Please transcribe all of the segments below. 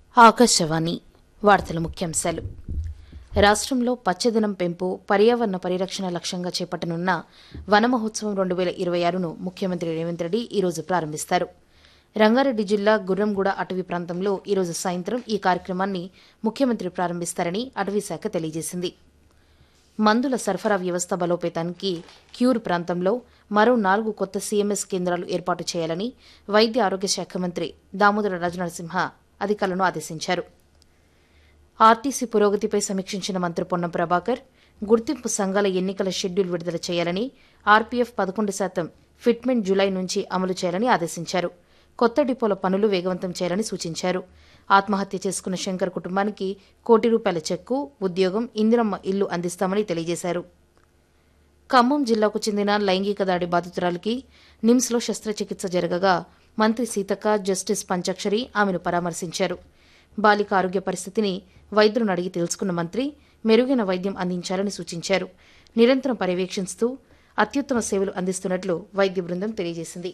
ఆకాశవాణి వార్తల ముఖ్యాంశాలు రాష్ట్రంలో పచ్చదనం పెంపు పర్యావరణ పరిరక్షణ లక్ష్యంగా చేపట్టనున్న వన మహోత్సవం రెండు వేల ఇరవై ఆరును ముఖ్యమంత్రి రేవంత్ రెడ్డి ఈరోజు ప్రారంభిస్తారు రంగారెడ్డి జిల్లా గుర్రంగూడ అటవీ ప్రాంతంలో ఈరోజు సాయంత్రం ఈ కార్యక్రమాన్ని ముఖ్యమంత్రి ప్రారంభిస్తారని అటవీ శాఖ తెలియజేసింది మందుల సరఫరా వ్యవస్థ బలోపేతానికి క్యూర్ ప్రాంతంలో మరో నాలుగు కొత్త సీఎంఎస్ కేంద్రాలు ఏర్పాటు చేయాలని వైద్య ఆరోగ్య శాఖ మంత్రి దామోదర రాజనరసింహ అధికారులను ఆదేశించారు ఆర్టీసీ పురోగతిపై సమీక్షించిన మంత్రి పొన్నం ప్రభాకర్ గుర్తింపు సంఘాల ఎన్నికల షెడ్యూల్ విడుదల చేయాలని ఆర్పీఎఫ్ పదకొండు శాతం ఫిట్మెంట్ జులై నుంచి అమలు చేయాలని ఆదేశించారు కొత్త డిపోల పనులు వేగవంతం చేయాలని సూచించారు ఆత్మహత్య చేసుకున్న శంకర్ కుటుంబానికి కోటి రూపాయల చెక్కు ఉద్యోగం ఇందిరమ్మ ఇల్లు అందిస్తామని తెలియజేశారు ఖమ్మం జిల్లాకు చెందిన లైంగిక దాడి బాధితురాలికి నిమ్స్లో శస్త్రచికిత్స జరగగా మంత్రి సీతక్క జస్టిస్ పంచాక్షరి ఆమెను పరామర్శించారు బాలిక ఆరోగ్య పరిస్థితిని వైద్యులను అడిగి తెలుసుకున్న మంత్రి మెరుగైన వైద్యం అందించాలని సూచించారు నిరంతరం పర్యవేక్షిస్తూ అత్యుత్తమ సేవలు అందిస్తున్నట్లు వైద్య బృందం తెలియజేసింది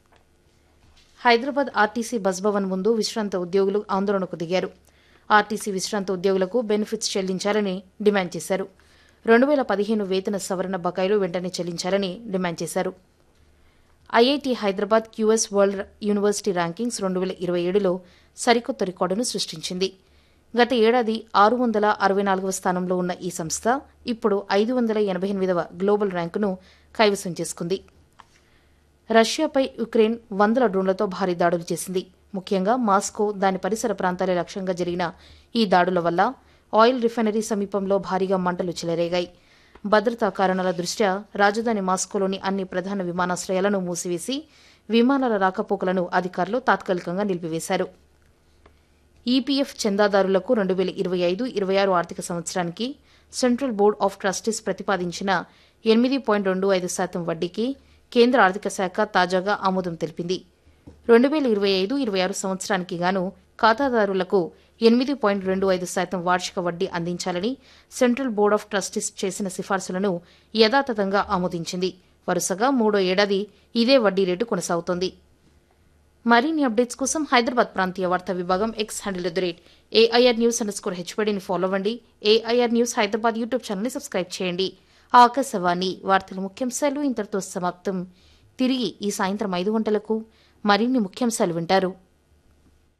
హైదరాబాద్ ఆర్టీసీ బస్ భవన్ ముందు విశ్రాంత ఉద్యోగులు ఆందోళనకు దిగారు ఆర్టీసీ విశ్రాంత ఉద్యోగులకు బెనిఫిట్స్ చెల్లించాలని డిమాండ్ చేశారు రెండు వేల పదిహేను వేతన సవరణ బకాయిలు వెంటనే చెల్లించాలని డిమాండ్ చేశారు IIT Hyderabad QS world university rankings రెండు వేల ఇరవై ఏడులో సరికొత్త రికార్డును సృష్టించింది గత ఏడాది ఆరు వందల అరవై నాలుగవ స్థానంలో ఉన్న ఈ సంస్థ ఇప్పుడు ఐదు వందల ఎనభై ఎనిమిదవ గ్లోబల్ ర్యాంకును కైవసం చేసుకుంది రష్యాపై యుక్రెయిన్ వందల డ్రోన్లతో భారీ దాడులు చేసింది ముఖ్యంగా మాస్కో దాని పరిసర ప్రాంతాలే లక్ష్యంగా జరిగిన ఈ దాడుల వల్ల ఆయిల్ రిఫైనరీ సమీపంలో భారీగా మంటలు చెలరేగాయి భద్రతా కారణాల దృష్ట్యా రాజధాని మాస్కోలోని అన్ని ప్రధాన విమానాశ్రయాలను మూసివేసి విమానాల రాకపోకలను అధికారులు తాత్కాలికంగా నిలిపివేశారు ఈపీఎఫ్ చందాదారులకు రెండు వేల ఇరవై ఐదు ఇరవై ఆరు ఆర్థిక సంవత్సరానికి సెంట్రల్ బోర్డ్ ఆఫ్ ట్రస్టీస్ ప్రతిపాదించిన ఎనిమిది పాయింట్ రెండు ఐదు శాతం వడ్డీకి కేంద్ర ఆర్థిక శాఖ తాజాగా ఆమోదం తెలిపింది రెండు వేల ఇరవై ఐదు ఇరవై ఆరు సంవత్సరానికి గాను ఖాతాదారులకు ఎనిమిది పాయింట్ రెండు ఐదు శాతం వార్షిక వడ్డీ అందించాలని సెంట్రల్ బోర్డ్ ఆఫ్ ట్రస్టీస్ చేసిన సిఫార్సులను యథాతథంగా ఆమోదించింది వరుసగా మూడో ఏడాది ఇదే వడ్డీ రేటు కొనసాగుతోంది మరిన్ని అప్డేట్స్ కోసం హైదరాబాద్ ప్రాంతీయ వార్తా విభాగం X handle at the rate AIR news underscore హెచ్పడిని ఫాలో అవ్వండి ఏఐఆర్ న్యూస్ హైదరాబాద్ యూట్యూబ్ ఛానల్ని సబ్స్క్రైబ్ చేయండి ఆకాశవాణి వార్తల ముఖ్యాంశాలు ఇంతటితో సమాప్తం తిరిగి ఈ సాయంత్రం ఐదు గంటలకు మరిన్ని ముఖ్యాంశాలు వింటారు